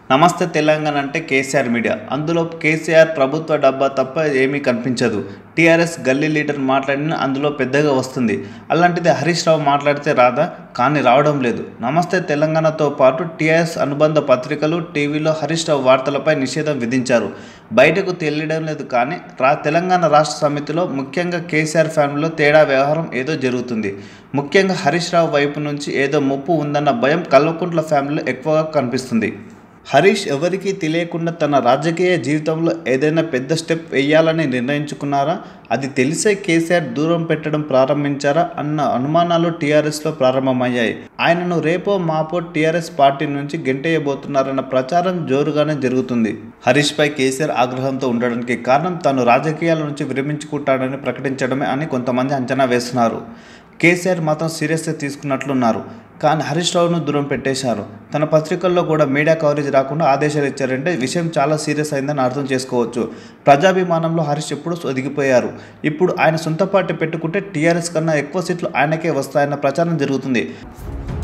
నమస్తే తెలంగాణ అంటే కేసీఆర్ మీడియా అందులో కేసీఆర్ ప్రభుత్వ డబ్బా తప్ప ఏమీ కనిపించదు టీఆర్ఎస్ గల్లీ లీడర్ మాట్లాడిన అందులో పెద్దగా వస్తుంది అలాంటిది హరీష్ రావు మాట్లాడితే రాదా కానీ రావడం లేదు నమస్తే తెలంగాణతో పాటు టీఆర్ఎస్ అనుబంధ పత్రికలు టీవీలో హరీష్ రావు వార్తలపై నిషేధం విధించారు బయటకు తెలియడం లేదు కానీ రా తెలంగాణ రాష్ట్ర సమితిలో ముఖ్యంగా కేసీఆర్ ఫ్యామిలీలో తేడా వ్యవహారం ఏదో జరుగుతుంది ముఖ్యంగా హరీష్ రావు వైపు నుంచి ఏదో ముప్పు ఉందన్న భయం కల్వకుంట్ల ఫ్యామిలీలో ఎక్కువగా కనిపిస్తుంది హరీష్ ఎవరికీ తెలియకుండా తన రాజకీయ జీవితంలో ఏదైనా పెద్ద స్టెప్ వేయాలని నిర్ణయించుకున్నారా అది తెలిసే కేసీఆర్ దూరం పెట్టడం ప్రారంభించారా అన్న అనుమానాలు టీఆర్ఎస్లో ప్రారంభమయ్యాయి ఆయనను రేపో మాపో టీఆర్ఎస్ పార్టీ నుంచి గెంటేయబోతున్నారన్న ప్రచారం జోరుగానే జరుగుతుంది హరీష్ పై కేసీఆర్ ఆగ్రహంతో ఉండడానికి కారణం తాను రాజకీయాల నుంచి విరమించుకుంటాడని ప్రకటించడమే అని కొంతమంది అంచనా వేస్తున్నారు కేసీఆర్ మాత్రం సీరియస్గా తీసుకున్నట్లున్నారు కానీ హరీష్ రావును దూరం పెట్టేశారు తన పత్రికల్లో కూడా మీడియా కవరేజ్ రాకుండా ఆదేశాలు ఇచ్చారంటే విషయం చాలా సీరియస్ అయిందని అర్థం చేసుకోవచ్చు ప్రజాభిమానంలో హరీష్ ఎప్పుడు ఒదిగిపోయారు ఇప్పుడు ఆయన సొంత పార్టీ పెట్టుకుంటే టీఆర్ఎస్ కన్నా ఎక్కువ సీట్లు ఆయనకే వస్తాయన్న ప్రచారం జరుగుతుంది